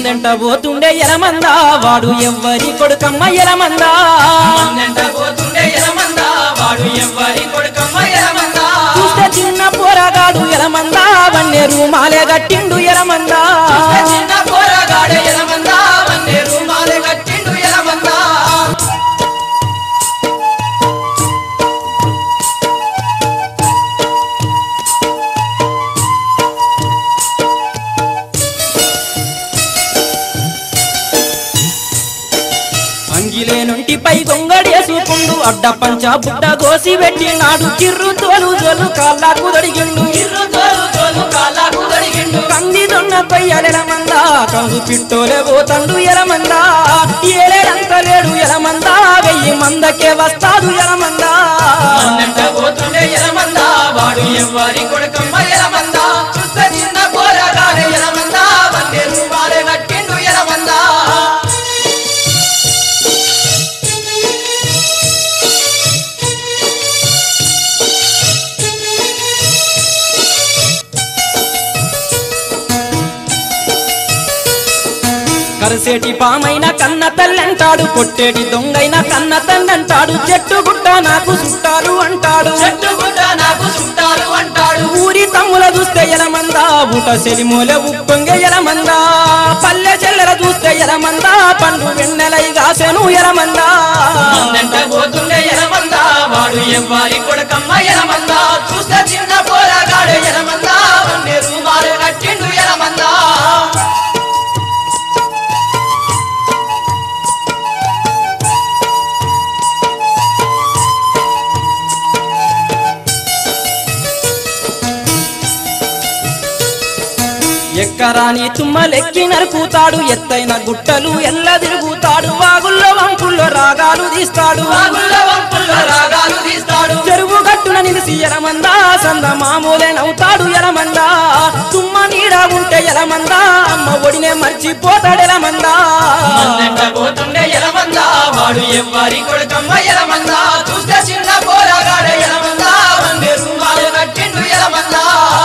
మందెంట పోతుండే ఎలమందా వాడు ఎవ్వరి కొడుకమ్మ ఎలమందా మందెంట పోతుండే ఎలమందా వాడు ఎవ్వరి కొడుకమ్మ ఎలమందా చూస్తే చిన్న పోరగాడు ఎలమందా వన్నే రూమాలే గట్టిండు ఎలమందా చిన్న పోరగాడ ఎలమందా వన్నే రూమాలే కట్టిండు ఎలమందా అంగిలే నుండి పై గొంగడేసుకుండు అడ్డ పంచ బుడ్డ గోసి పెట్టినాడు కిర్రు తోలు జోలు కాళ్ళకు దొడిగిండు ఇర్రు తోలు తోలు కాళ్ళకు దొరికిండు కంది దొన్న కొయ్యలెలమందా కందు పిట్టోలే పోతండు ఎలమందా ఏలేడంత లేడు ఎలమందా వెయ్యి మందకే వస్తాడు ఎలమందా మందెంట పోతుండే ఎలమందా వాడు ఎవ్వరి కొడుకమ్మ ఎలమందా చూస్తే చిన్న పోరగాడ ఎలమందా వన్నే రూమాలే కట్టిండు ఎలమందా కరసేటి పామైన కన్న తల్లంటాడు కొట్టేటి దొంగైన కన్న తండ్రంటాడు చెట్టు గుట్ట నాకు చుట్టాలు అంటాడు చెట్టు గుడ్డ నాకు చుట్టాలు అంటాడు ఊరి తమ్ముల చూస్తే ఎలమందా ఊట సెలిమూల ఉప్పొంగ ఎలమందా పల్లె చెల్లెల చూస్తే ఎలమందా పండు వెన్నెలై గాసెను ఎలమందా మందెంట పోతుండే ఎలమందా వాడు ఎవ్వరి కొడుకమ్మ ఎలమందా చూస్తే చిన్న పోరగాడు ఎలమందా వన్నే రూమాలు కట్టిండు ఎలమందా ఎక్కరాని తుమ్మలెక్కి నరుకుతాడు ఎత్తైన గుట్టలు ఎల్ల తిరుగుతాడు వాగుల్లో వంపుల్లో రాగాలు తీస్తాడు వాగుల్లో వంపుల్లో రాగాలు తీస్తాడు చెరువు గట్టున నిలిసి ఎలమందా సంద మామూలే నవ్వుతాడు ఎలమందా తుమ్మ నీడ ఉంటే ఎలమందా అమ్మ ఒడినే మర్చిపోతాడు ఎలమందా మందెంట పోతుండే ఎలమందా వాడు ఎవ్వరి కొడుకమ్మ ఎలమందా చూస్తే చిన్న పోరగాడ ఎలమందా వన్నే రూమాలు కట్టిండు ఎలమందా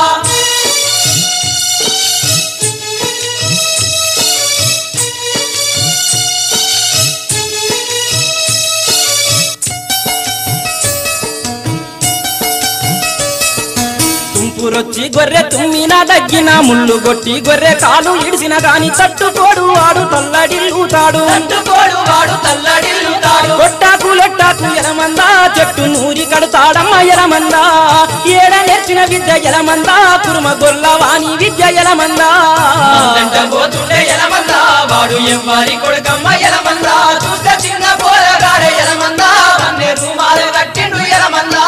తుంపురొచ్చి గొర్రె తుమ్మిన దగ్గిన ముళ్ళు కొట్టి గొర్రె కాలు ఇడిసిన గాని తట్టుకోడు వాడు తల్లడిల్లుతాడు తట్టుకోడు వాడు తల్లడిల్లుతాడు కొట్టాకు లొట్టాకు ఎలమందా చెట్టు నూరి కడతాడమ్మ ఎలమందా ఏడ నేర్చిన విద్య ఎలమందా కురుమ గొల్లవాణి విద్య ఎలమందా మందెంట పోతుండే ఎలమందా వాడు ఎవ్వరి కొడుకమ్మ ఎలమందా చూస్తే చిన్న పోరగాడ ఎలమందా వన్నే రూమాలు కట్టిండు ఎలమందా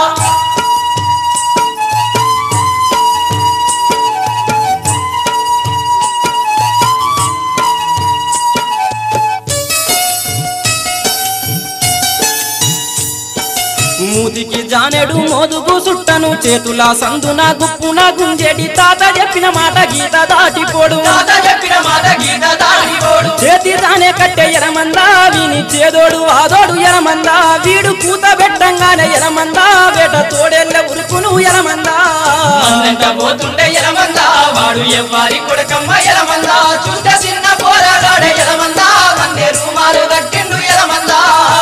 మూతికి జానెడు మోదుగు సుట్టను చేతుల సందున గుప్పున గుంజేటి తాత చెప్పిన మాట గీత దాటిపోడు తాత చెప్పిన మాట గీత దాడిపోడు చేతి తానే కట్టె ఎలమందా వీని చేదోడు ఆదోడు ఎలమందా వీడు కూత పెట్టంగానే ఎలమందా వేట తోడెళ్ళ ఉరుకును ఎలమందా మందెంట పోతుండే ఎలమందా వాడు ఎవ్వరి కొడుకమ్మ ఎలమందా చూస్తే చిన్న పోరగాడ ఎలమందా వన్నే రూమాలు కట్టిండు ఎలమందా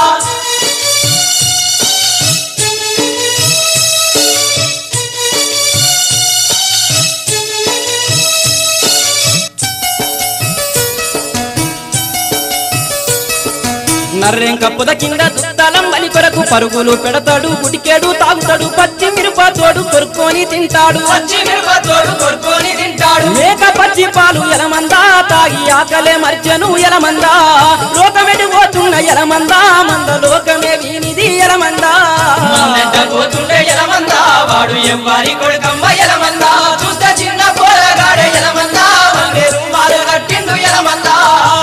నర్రెంక పొద కింద దుత్తలం బలి కొరకు పరుగులు పెడతాడు గుడికేడు తాగుతాడు పచ్చి మిరప తోడు కొరుక్కొని తింటాడు పచ్చి మిరప తోడు కొడుకొని తింటాడు మేక పచ్చి పాలు ఎలమందా తాగి ఆకలే మర్చెను ఎలమందా లోకమెడి పోతున్న ఎలమందా మంద లోకమే వీనిది ఎలమందా మందెంట పోతుండే ఎలమందా వాడు ఎవ్వరి కొడుకమ్మ ఎలమందా చూస్తే చిన్న పోరగాడ ఎలమందా వన్నే రూమాలు కట్టిండు ఎలమందా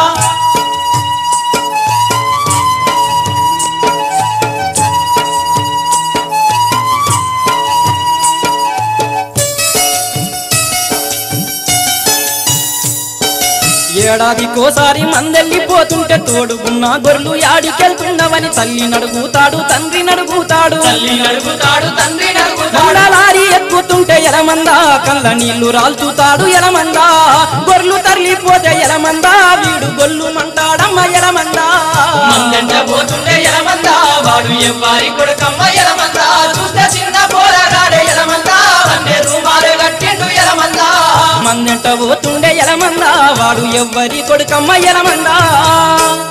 ఏడాదికోసారి మందెళ్ళిపోతుంటే తోడుగున్న గొర్రెలు యాడికెళ్తున్నవని తల్లి నడుగుతాడు తండ్రి నడుగుతాడు తల్లి నడుగుతాడు తండ్రి నడుగుతాడు మందలారి ఎక్కుతుంటే ఎలమందా కళ్ళ నీళ్లు రాల్చుతాడు ఎలమందా గొర్రెలు తరలిపోతే ఎలమందా వీడు గొల్లు మంటాడమ్మ ఎలమందా మందంట పోతుండే ఎలమందా వాడు ఎవ్వారి కొడుకమ్మ ఎలమందా చూస్తే చిన్న పోరాగాడే ఎలమందా వన్నే రూమాలు కట్టిండు ఎలమందా మందంట పోతుండే ఎలమందా వాడు ఎవ్వరి కొడుకమ్మ ఎలమందా